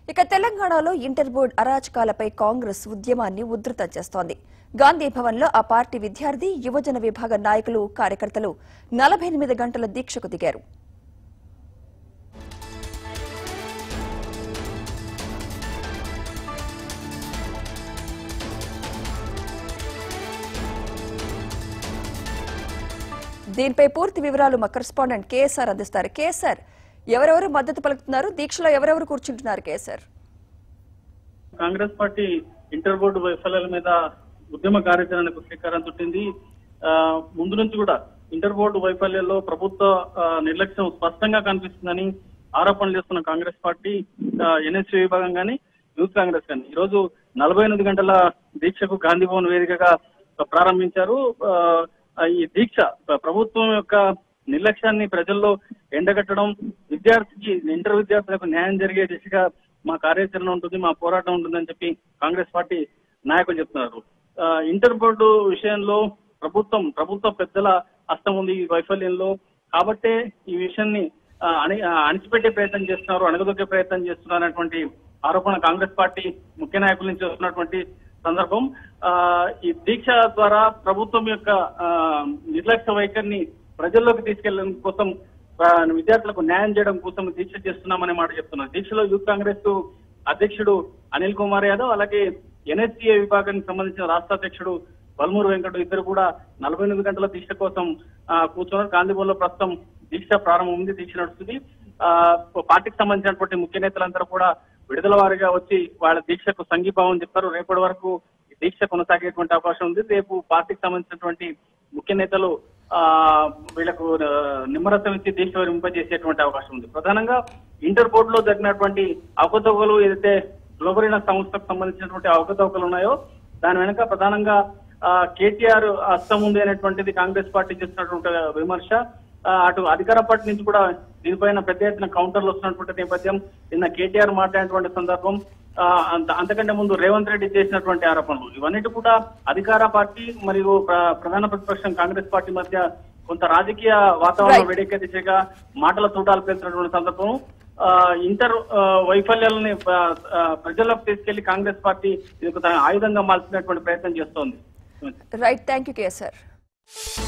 ఇక తెలంగాణలో inter board అరాచకాలపై Congress ఉద్యమాన్ని ఉధృతం చేస్తోంది గాంధీ భవన్లో ఆ పార్టీ విద్యార్థి యువజన విభాగ నాయకులు కార్యకర్తలు నలభై ఎనిమిది గంటల దీక్షకు దిగారు దీనిపై పూర్తి వివరాలు మా కరెస్పాండెంట్ కేఎస్ఆర్ అందిస్తారు కేఎస్ఆర్ ఎవరెవరు మద్దతు పలుకుతున్నారు దీక్షలో ఎవరెవరు కూర్చుంటున్నారు KSR Congress party inter board వైఫల్యాల మీద ఉద్యమ కార్యాచరణకు శ్రీకారం చుట్టింది ఆ, ముందు నుంచి కూడా ఇంటర్ బోర్డు వైఫల్యాల్లో ప్రభుత్వ ఆ, నిర్లక్ష్యం స్పష్టంగా కనిపిస్తుందని ఆరోపణలు చేస్తున్న కాంగ్రెస్ పార్టీ ఎన్ఎస్సీ విభాగం కానీ యూత్ కాంగ్రెస్ కానీ ఈ రోజు నలభై ఎనిమిది గంటల దీక్షకు గాంధీ భవన్ వేదికగా ప్రారంభించారు ఆ, ఈ దీక్ష ప్రభుత్వం యొక్క నిర్లక్ష్యాన్ని ప్రజల్లో ఎండగట్టడం విద్యార్థికి ఇంటర్ విద్యార్థులకు న్యాయం జరిగే దిశగా మా కార్యాచరణ ఉంటుంది మా పోరాటం ఉంటుందని చెప్పి కాంగ్రెస్ పార్టీ నాయకులు చెప్తున్నారు ఆ, ఇంటర్ బోర్డు విషయంలో ప్రభుత్వం ప్రభుత్వ పెద్దల హస్తం ఉంది ఈ వైఫల్యంలో కాబట్టే ఈ విషయాన్ని ఆ, అణి ఆ, అణిచిపెట్టే ప్రయత్నం చేస్తున్నారు అణగదొక్కే ప్రయత్నం చేస్తున్నారు అనేటువంటి ఆరోపణ కాంగ్రెస్ పార్టీ ముఖ్య నాయకుల నుంచి వస్తున్నటువంటి సందర్భం ఆ, ఈ దీక్ష ద్వారా ప్రభుత్వం యొక్క ఆ, నిర్లక్ష్య వైఖరిని ప్రజల్లోకి తీసుకెళ్లడం కోసం ఆ, విద్యార్థులకు న్యాయం చేయడం కోసం దీక్ష చేస్తున్నామనే మాట చెప్తున్నారు దీక్షలో యూత్ కాంగ్రెస్ అధ్యక్షుడు అనిల్ కుమార్ యాదవ్ అలాగే ఎన్ఎస్సీఏ విభాగానికి సంబంధించిన రాష్ట్ర అధ్యక్షుడు బల్మూరు వెంకట ఇద్దరు కూడా నలభై ఎనిమిది గంటల దీక్ష కోసం ఆ, కూర్చున్నారు గాంధీభవన్లో ప్రస్తుతం దీక్ష ప్రారంభం ఉంది దీక్ష నడుస్తుంది ఆ, పార్టీకి సంబంధించినటువంటి ముఖ్య నేతలందరూ కూడా విడుదల వారిగా వచ్చి వాళ్ళ దీక్షకు సంఘీభావం చెప్తారు రేపటి వరకు ఈ దీక్ష కొనసాగేటువంటి అవకాశం ఉంది రేపు పార్టీకి సంబంధించినటువంటి ముఖ్య నేతలు ఆ వీళ్ళకు ఆ, నిమ్మరసం ఇచ్చి దీక్ష విరింపజేసేటువంటి అవకాశం ఉంది ప్రధానంగా ఇంటర్ బోర్డులో జరిగినటువంటి అవకతవకలు ఏదైతే గ్లోబరీన సంస్థకు సంబంధించినటువంటి అవకతవకలు ఉన్నాయో దాని వెనుక ప్రధానంగా ఆ, కేటీఆర్ హస్తం ఉంది అనేటువంటిది కాంగ్రెస్ పార్టీ చేస్తున్నటువంటి విమర్శ ఆ, అటు అధికార పార్టీ నుంచి కూడా దీనిపైన పెద్ద ఎత్తున కౌంటర్లు వస్తున్నటువంటి నేపథ్యం నిన్న కేటీఆర్ మాట్లాడినటువంటి సందర్భం ఆ, అంత- అంతకంటే ముందు రేవంత్ రెడ్డి చేసినటువంటి ఆరోపణలు ఇవన్నిటి కూడా అధికార పార్టీ మరియు ప్ర- ప్రధాన ప్రతిపక్షం కాంగ్రెస్ పార్టీ మధ్య కొంత రాజకీయ వాతావరణం Right. వేడెక్కే దిశగా మాటల తూటాలు పేరుతున్నటువంటి సందర్భం ఆ, ఇంటర్ ఆ, వైఫల్యాలని ఆ, ఆ, ప్రజల్లోకి తీసుకెళ్లి కాంగ్రెస్ పార్టీ ఇది ఒక తన ఆయుధంగా మార్చినటువంటి ప్రయత్నం చేస్తోంది రైట్ థ్యాంక్ యూ కేఎస్ఆర్